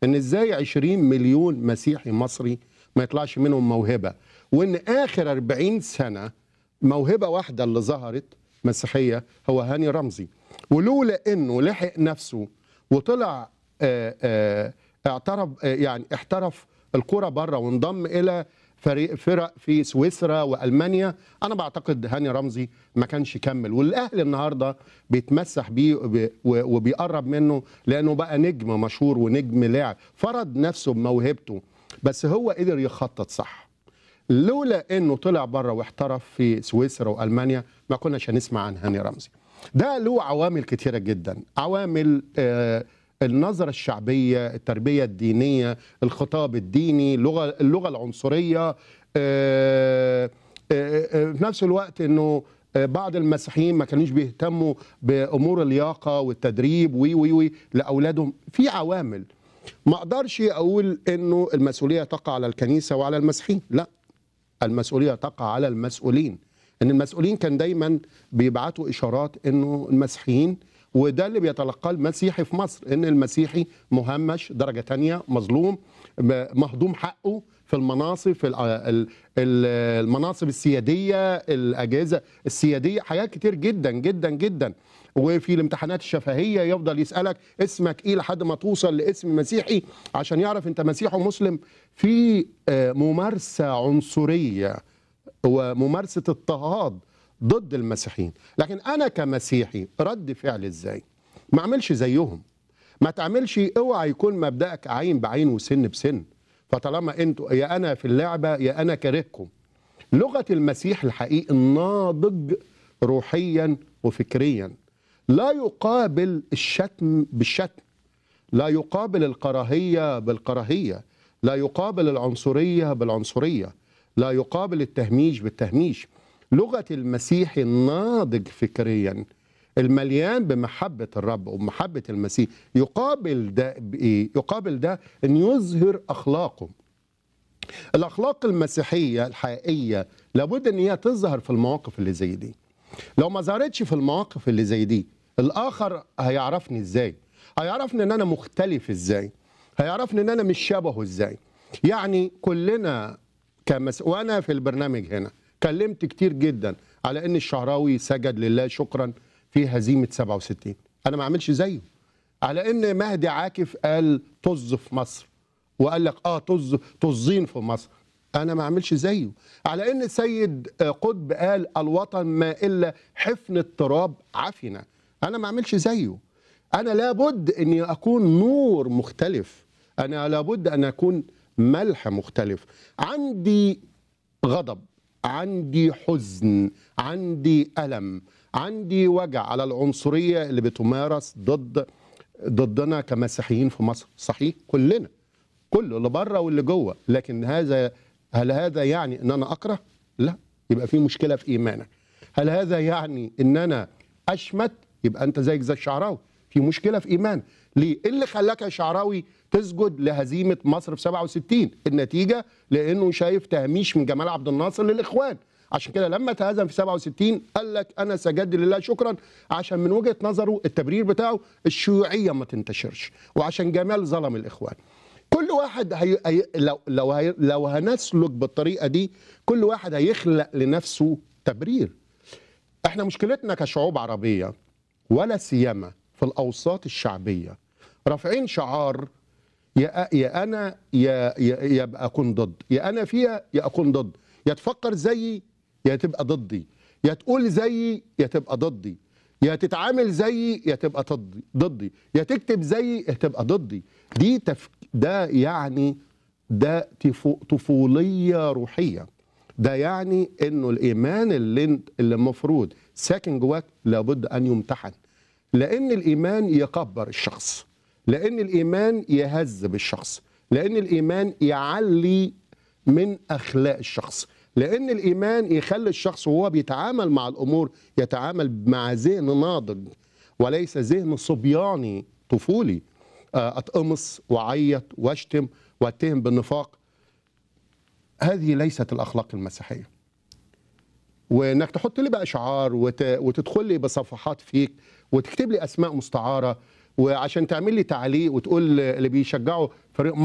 ان ازاي 20 مليون مسيحي مصري ما يطلعش منهم موهبه وان اخر 40 سنه موهبه واحده اللي ظهرت مسيحيه هو هاني رمزي ولولا انه لحق نفسه وطلع آه، آه، اعترف آه، يعني احترف الكرة بره وانضم الى فريق فرق في سويسرا والمانيا انا بعتقد هاني رمزي ما كانش كمل والاهلي النهارده بيتمسح بيه وبي- و- وبيقرب منه لانه بقى نجم مشهور ونجم لاعب فرض نفسه بموهبته بس هو قدر يخطط صح لولا انه طلع بره واحترف في سويسرا والمانيا ما كناش هنسمع عن هاني رمزي ده له عوامل كتيره جدا عوامل آه النظرة الشعبية التربية الدينية الخطاب الديني اللغة, اللغة العنصرية آه، آه، آه، في نفس الوقت انه آه، بعض المسيحيين ما كانوش بيهتموا بامور اللياقه والتدريب وي وي وي لاولادهم في عوامل ما اقدرش اقول انه المسؤوليه تقع على الكنيسه وعلى المسيحيين لا المسؤوليه تقع على المسؤولين ان المسؤولين كان دايما بيبعتوا اشارات انه المسيحيين وده اللي بيتلقاه المسيحي في مصر ان المسيحي مهمش درجه تانية مظلوم م- مهضوم حقه في المناصب في الع- ال- ال- المناصب السياديه الاجهزه السياديه حاجات كتير جدا جدا جدا وفي الامتحانات الشفهيه يفضل يسالك اسمك ايه لحد ما توصل لاسم مسيحي عشان يعرف انت مسيحي ومسلم في آه، ممارسه عنصريه وممارسه اضطهاد ضد المسيحيين لكن انا كمسيحي رد فعل ازاي ما اعملش زيهم ما تعملش اوعى يكون مبدأك عين بعين وسن بسن فطالما انتوا يا انا في اللعبه يا انا كارهكم لغه المسيح الحقيقي الناضج روحيا وفكريا لا يقابل الشتم بالشتم لا يقابل الكراهيه بالكراهيه لا يقابل العنصريه بالعنصريه لا يقابل التهميش بالتهميش لغه المسيح الناضج فكريا المليان بمحبه الرب ومحبه المسيح يقابل ده بايه يقابل ده ان يظهر اخلاقه الاخلاق المسيحيه الحقيقيه لابد ان هي تظهر في المواقف اللي زي دي لو ما ظهرتش في المواقف اللي زي دي الاخر هيعرفني ازاي هيعرفني ان انا مختلف ازاي هيعرفني ان انا مش شبهه ازاي يعني كلنا كمس... وانا في البرنامج هنا كلمت كتير جدا على ان الشعراوي سجد لله شكرا في هزيمه 67 انا ما اعملش زيه على ان مهدي عاكف قال طز في مصر وقال لك اه طز طزين في مصر انا ما اعملش زيه على ان سيد آه، قطب قال الوطن ما الا حفن التراب عفنه انا ما اعملش زيه انا لابد اني اكون نور مختلف انا لابد ان اكون ملح مختلف عندي غضب عندي حزن عندي ألم عندي وجع على العنصرية اللي بتمارس ضد ضدنا كمسيحيين في مصر صحيح كلنا كله اللي بره واللي جوه لكن هذا هل هذا يعني ان انا اكره لا يبقى في مشكله في ايمانك هل هذا يعني ان انا اشمت يبقى انت زيك زي الشعراوي في مشكله في ايمان ليه إيه اللي خلاك يا شعراوي تسجد لهزيمه مصر في 67 النتيجه لانه شايف تهميش من جمال عبد الناصر للاخوان عشان كده لما تهزم في 67 قال لك انا سجدت لله شكرا عشان من وجهه نظره التبرير بتاعه الشيوعيه ما تنتشرش وعشان جمال ظلم الاخوان كل واحد هي... هي... لو لو هي... لو هنسلك بالطريقه دي كل واحد هيخلق لنفسه تبرير احنا مشكلتنا كشعوب عربيه ولا سيما في الاوساط الشعبيه رافعين شعار يا يا انا يا يا يا ابقى اكون ضد يا انا فيها يا اكون ضد يا تفكر زيي يا تبقى ضدي يا تقول زيي يا تبقى ضدي يا تتعامل زيي يا تبقى ضدي ضدي يا تكتب زيي يا تبقى ضدي دي تف... ده يعني ده تفو... طفوليه روحيه ده يعني انه الايمان اللي انت- اللي المفروض ساكن جواك لابد ان يمتحن لان الايمان يكبر الشخص لان الايمان يهذب الشخص لان الايمان يعلي من اخلاق الشخص لان الايمان يخلي الشخص وهو بيتعامل مع الامور يتعامل مع ذهن ناضج وليس ذهن صبياني طفولي آه، اتقمص واعيط واشتم واتهم بالنفاق هذه ليست الاخلاق المسيحيه وانك تحط لي بقى شعار وت... وتدخل لي بصفحات فيك وتكتب لي اسماء مستعاره وعشان تعمل لي تعليق وتقول اللي بيشجعوا فريق